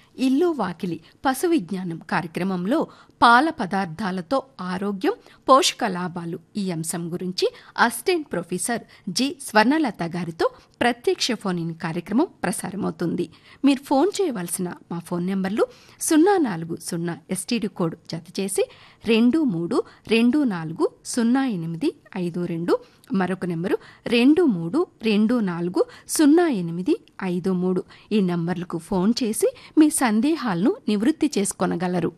ఇల్లు వాకిలి పశు విజ్ఞానం కార్యక్రమంలో పాల పదార్థాలతో ఆరోగ్యం పోషక లాభాలు ఈ అంశం గురించి అసిస్టెంట్ ప్రొఫెసర్ జి స్వర్ణలత గారితో ప్రత్యక్ష ఫోన్ ఇన్ కార్యక్రమం ప్రసారమవుతుంది మీరు ఫోన్ చేయవలసిన మా ఫోన్ నెంబర్లు సున్నా నాలుగు సున్నా ఎస్టీడీ కోడ్ జత చేసి రెండు మూడు రెండు నాలుగు సున్నా ఎనిమిది ఐదు రెండు మరొక నెంబరు రెండు మూడు రెండు నాలుగు సున్నా ఎనిమిది ఐదు మూడు ఈ నంబర్లకు ఫోన్ చేసి మీ సందేహాలను నివృత్తి చేసుకొనగలరు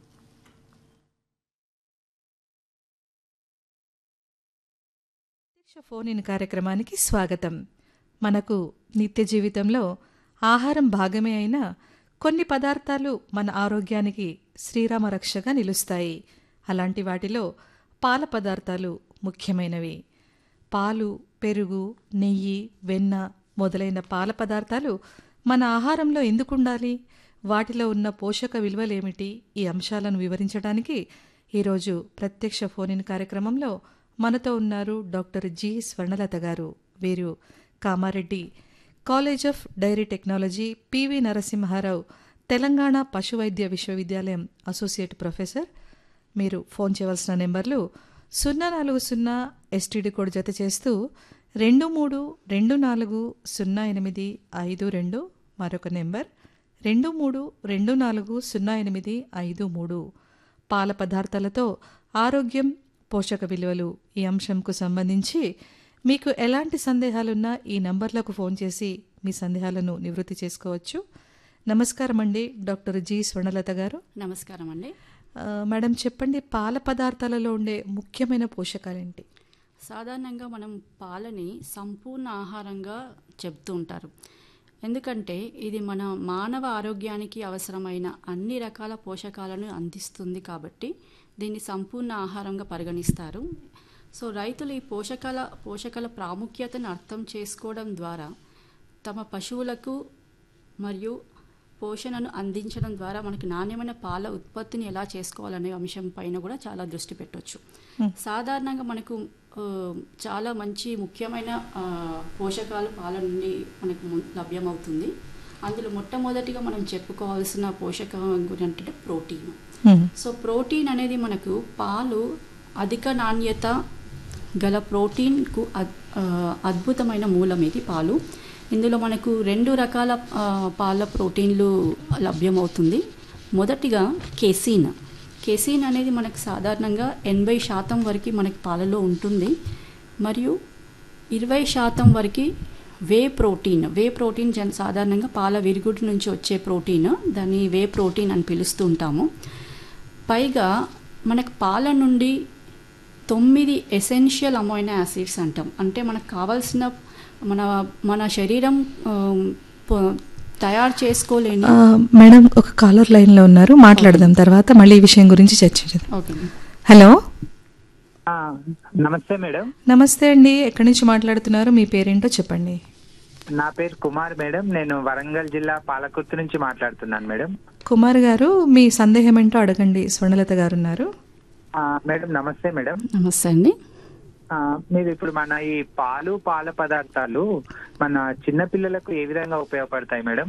ప్రత్యక్ష ఫోన్ ఇన్ కార్యక్రమానికి స్వాగతం మనకు నిత్య జీవితంలో ఆహారం భాగమే అయినా కొన్ని పదార్థాలు మన ఆరోగ్యానికి శ్రీరామ రక్షగా నిలుస్తాయి అలాంటి వాటిలో పాల పదార్థాలు ముఖ్యమైనవి పాలు పెరుగు నెయ్యి వెన్న మొదలైన పాల పదార్థాలు మన ఆహారంలో ఎందుకు ఉండాలి వాటిలో ఉన్న పోషక విలువలేమిటి ఈ అంశాలను వివరించడానికి ఈరోజు ప్రత్యక్ష ఫోన్ ఇన్ కార్యక్రమంలో మనతో ఉన్నారు డాక్టర్ జి స్వర్ణలత గారు వీరు Kamareddy college of dairy technology P V Narasimha Rao Telangana పశువైద్య విశ్వవిద్యాలయం అసోసియేట్ ప్రొఫెసర్ మీరు ఫోన్ చేయవలసిన నెంబర్లు సున్నా నాలుగు సున్నా ఎస్టీడీ కోడ్ జత చేస్తూ రెండు మూడు రెండు నాలుగు సున్నా ఎనిమిది ఐదు రెండు మరొక నెంబర్ రెండు మూడు రెండు నాలుగు సున్నా ఎనిమిది ఐదు మూడు పాల పదార్థాలతో ఆరోగ్యం పోషక విలువలు ఈ అంశంకు సంబంధించి మీకు ఎలాంటి సందేహాలున్నా ఈ నంబర్లకు ఫోన్ చేసి మీ సందేహాలను నివృత్తి చేసుకోవచ్చు నమస్కారం అండి డాక్టర్ జి స్వర్ణలత గారు నమస్కారం అండి ఆ, మేడం చెప్పండి పాల పదార్థాలలో ఉండే ముఖ్యమైన పోషకాలేంటి సాధారణంగా మనం పాలని సంపూర్ణ ఆహారంగా చెప్తూ ఉంటారు ఎందుకంటే ఇది మన మానవ ఆరోగ్యానికి అవసరమైన అన్ని రకాల పోషకాలను అందిస్తుంది కాబట్టి దీన్ని సంపూర్ణ ఆహారంగా పరిగణిస్తారు సో రైతులు ఈ పోషకాల పోషకాల ప్రాముఖ్యతను అర్థం చేసుకోవడం ద్వారా తమ పశువులకు మరియు పోషణను అందించడం ద్వారా మనకి నాణ్యమైన పాల ఉత్పత్తిని ఎలా చేసుకోవాలనే అంశం పైన కూడా చాలా దృష్టి పెట్టవచ్చు సాధారణంగా మనకు ఆ, చాలా మంచి ముఖ్యమైన ఆ, పోషకాలు పాల నుండి మనకు ము- లభ్యమవుతుంది అందులో మొట్టమొదటిగా మనం చెప్పుకోవాల్సిన పోషకం గురించి అంటే ప్రోటీన్ సో ప్రోటీన్ అనేది మనకు పాలు అధిక నాణ్యత గల ప్రోటీన్కు అద్- ఆ, అద్భుతమైన మూలం ఇది పాలు ఇందులో మనకు రెండు రకాల ఆ, పాల ప్రోటీన్లు లభ్యమవుతుంది మొదటిగా కెసిన్ కెసిన్ అనేది మనకు సాధారణంగా ఎనభై శాతం వరకు మనకి పాలలో ఉంటుంది మరియు ఇరవై శాతం వరకు వే ప్రోటీన్ వే ప్రోటీన్ జన్ సాధారణంగా పాల విరుగుడు నుంచి వచ్చే ప్రోటీన్ దాన్ని వే ప్రోటీన్ అని పిలుస్తూ ఉంటాము పైగా మనకు పాల నుండి తొమ్మిది ఎసెన్షియల్ అమైనో యాసిడ్స్ అంటాం అంటే మనకు కావాల్సిన మన మన శరీరం ఆ, ప- తయారు చేసుకోలేని ఆ, మేడం ఒక కాలర్ లైన్లో ఉన్నారు మాట్లాడదాం తర్వాత మళ్ళీ ఈ విషయం గురించి చర్చించదాం ఓకే హలో ఆ, నమస్తే మేడం నమస్తే అండి ఎక్కడి నుంచి మాట్లాడుతున్నారు మీ పేరేంటో చెప్పండి నా పేరు కుమార్ మేడం నేను వరంగల్ జిల్లా పాలకుర్తి నుంచి మాట్లాడుతున్నాను మేడం కుమార్ గారు మీ సందేహం ఏంటో అడగండి స్వర్ణలత గారు ఉన్నారు ఆ, మేడం నమస్తే మేడం నమస్తే అండి ఆ, మీరు ఇప్పుడు మన ఈ పాలు పాల పదార్థాలు మన చిన్న పిల్లలకు ఏ విధంగా ఉపయోగపడతాయి మేడం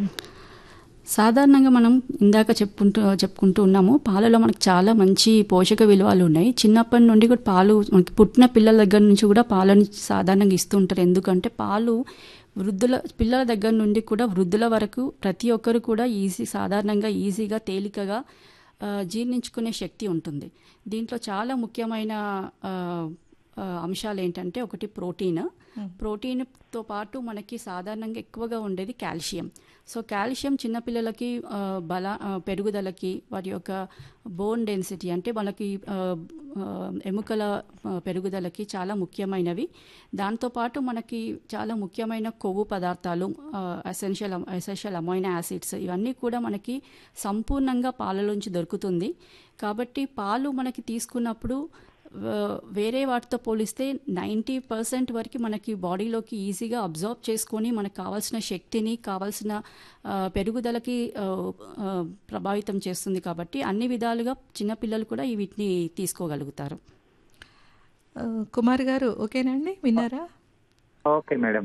సాధారణంగా మనం ఇందాక చెప్పుకుంటూ చెప్పుకుంటూ ఉన్నాము పాలలో మనకు చాలా మంచి పోషక విలువలు ఉన్నాయి చిన్నప్పటి నుండి కూడా పాలు మనకి పుట్టిన పిల్లల దగ్గర నుంచి కూడా పాలను సాధారణంగా ఇస్తూ ఉంటారు ఎందుకంటే పాలు వృద్ధుల పిల్లల దగ్గర నుండి కూడా వృద్ధుల వరకు ప్రతి ఒక్కరు కూడా ఈజీ సాధారణంగా ఈజీగా తేలికగా ఆ, జీర్ణించుకునే శక్తి ఉంటుంది దీంట్లో చాలా ముఖ్యమైన ఆ, ఆ, అంశాలు ఏంటంటే ఒకటి ప్రోటీన్ ప్రోటీన్తో పాటు మనకి సాధారణంగా ఎక్కువగా ఉండేది కాల్షియం సో కాల్షియం చిన్నపిల్లలకి ఆ, బల ఆ, పెరుగుదలకి వారి యొక్క బోన్ డెన్సిటీ అంటే మనకి ఆ, ఆ, ఎముకల ఆ, పెరుగుదలకి చాలా ముఖ్యమైనవి దాంతోపాటు మనకి చాలా ముఖ్యమైన కొవ్వు పదార్థాలు ఎసెన్షియల్ ఎసెన్షియల్ అమైనో యాసిడ్స్ ఇవన్నీ కూడా మనకి సంపూర్ణంగా పాలలోంచి దొరుకుతుంది కాబట్టి పాలు మనకి తీసుకున్నప్పుడు ఆ, వేరే వాటితో పోలిస్తే నైంటీ పర్సెంట్ వరకు మనకి బాడీలోకి ఈజీగా అబ్జర్వ్ చేసుకొని మనకు కావాల్సిన శక్తిని కావాల్సిన ఆ, పెరుగుదలకి ఆ, ఆ, ప్రభావితం చేస్తుంది కాబట్టి అన్ని విధాలుగా చిన్నపిల్లలు కూడా ఈ వీటిని తీసుకోగలుగుతారు ఆ, కుమార్ గారు ఓకేనా అండి విన్నారా ఓకే మేడం